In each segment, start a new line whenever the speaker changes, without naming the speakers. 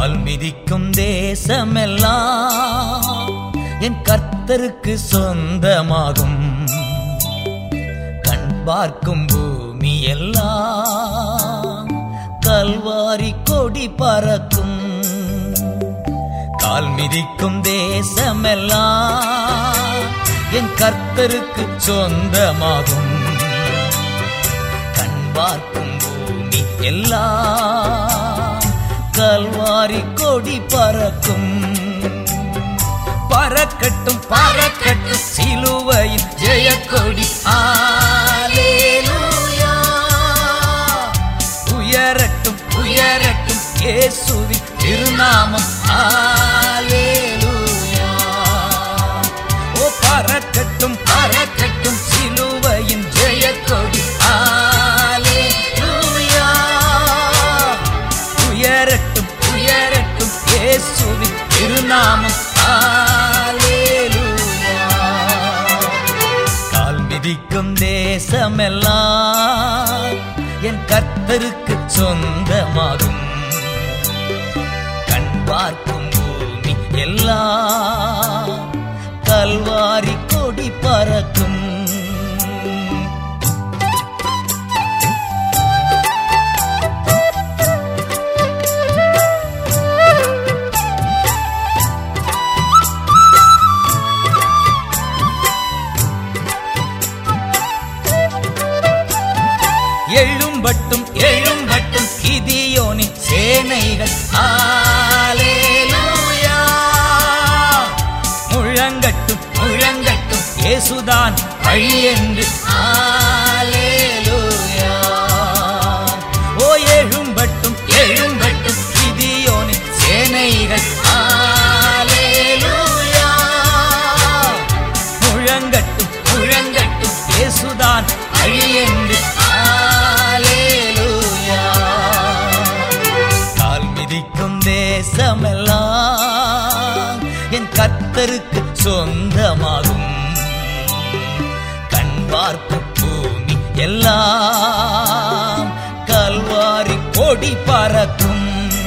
கால் மிதிக்கும் தேசமெல்லாம் என் கர்த்தருக்கு சொந்தமாகும் கண் பார்க்கும் பூமி எல்லாம் கல்வாரி கொடி பறக்கும் கால் மிதிக்கும் தேசமெல்லாம் என் கர்த்தருக்கு சொந்தமாகும் கண் பார்க்கும் பூமி எல்லாம் கல்வாரி கொடி பறக்கும் பறக்கட்டும் பறக்கட்டும் சிலுவையில் ஜெயக்கொடி ஆலேலூயா உயரட்டும் உயரட்டும் இயேசுவின் திருநாமம் ஆலேலூயா ஓ பறக்கட்டும் பறக்கட்டும் சிலுவையின் ஜெயக்கொடி ஆலேலூயா உயரட்டும் உயரட்டும் இயேசுவின் திருநாமம் ஆலேலூயா கால் மிதிக்கும் தேசமெல்லாம் என் கர்த்தருக்கு சொந்தமாகும் கண் பார்க்கும் பூமி எல்லாம் கல்வாரி கொடி பறக்கும் எழும்பட்டும் எழும்பட்டும் கிதியோனின் சேனைகள் ஆலேலூயா முழங்கட்டும் முழங்கட்டும் இயேசுதான் வழி என்று ஆலேலூயா ஓ எழும்பட்டும் எழும்பட்டும் கிதியோனின் சேனைகள் ஆலேலூயா முழங்கட்டும் முழங்கட்டும் இயேசுதான் வழி என்று ஆலேலூயா கால் மிதிக்கும் தேசமெல்லாம் என் கர்த்தருக்கு சொந்தமாகும் கண் பார்க்கும் பூமி எல்லாம் கல்வாரி கொடி பறக்கும்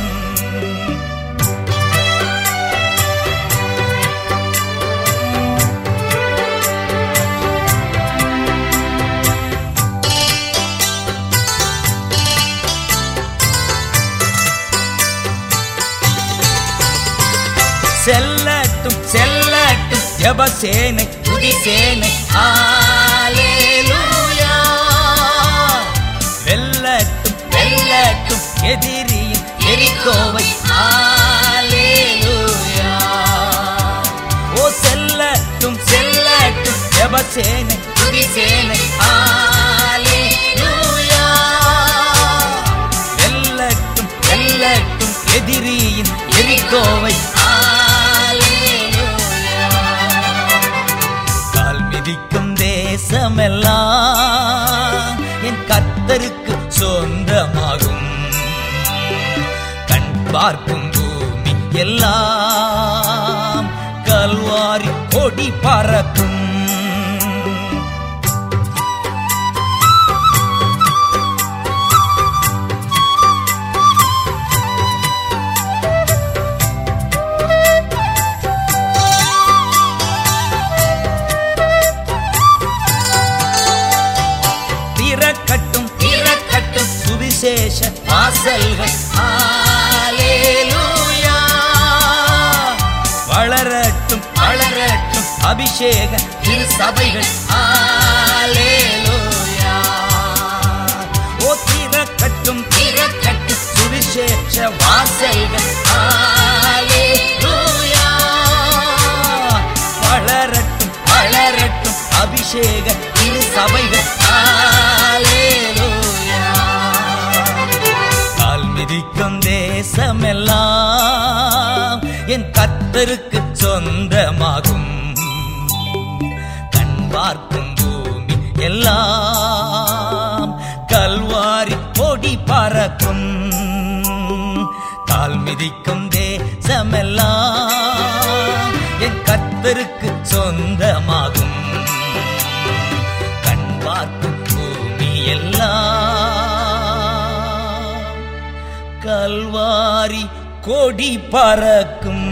செல்லட்டும் செல்லட்டும் ஜபசேனை துதிசேனை ஆலேலூயா வெல்லட்டும் வெல்லட்டும் எதிரியின் எரிக்கோவை ஆலேலூயா ஓ செல்லட்டும் செல்லட்டும் ஜபசேனை துதிசேனை ஆலேலூயா வெல்லட்டும் வெல்லட்டும் எதிரியின் எரிக்கோவை ஆலேலூயா. கால் மிதிக்கும் தேசமெல்லாம் என் கர்த்தருக்கு சொந்தமாகும் கண் பார்க்கும் பூமி எல்லாம் கல்வாரி கொடி பறக்கும் திறக்கட்டும் திறக்கட்டும் சுவிசேஷ வாசல்கள் ஆலேலூயா வளரட்டும் வளரட்டும் அபிஷேக திரு சபைகள் ஆலேலூயா ஓ திறக்கட்டும் திறக்கட்டும் சுவிசேஷ வாசல்கள் ஆலேலூயா வளரட்டும் வளரட்டும் அபிஷேக திரு சபைகள் ஆலேலூயா. கால் மிதிக்கும் தேசமெல்லாம் என் கர்த்தருக்கு சொந்தமாகும் கண் பார்க்கும் பூமி எல்லாம் கல்வாரி கொடி பறக்கும் கால் மிதிக்கும் தேசமெல்லாம் என் கர்த்தருக்கு சொந்தமாகும் கண் பார்க்கும் பூமி எல்லாம் கல்வாரி கொடி பறக்கும்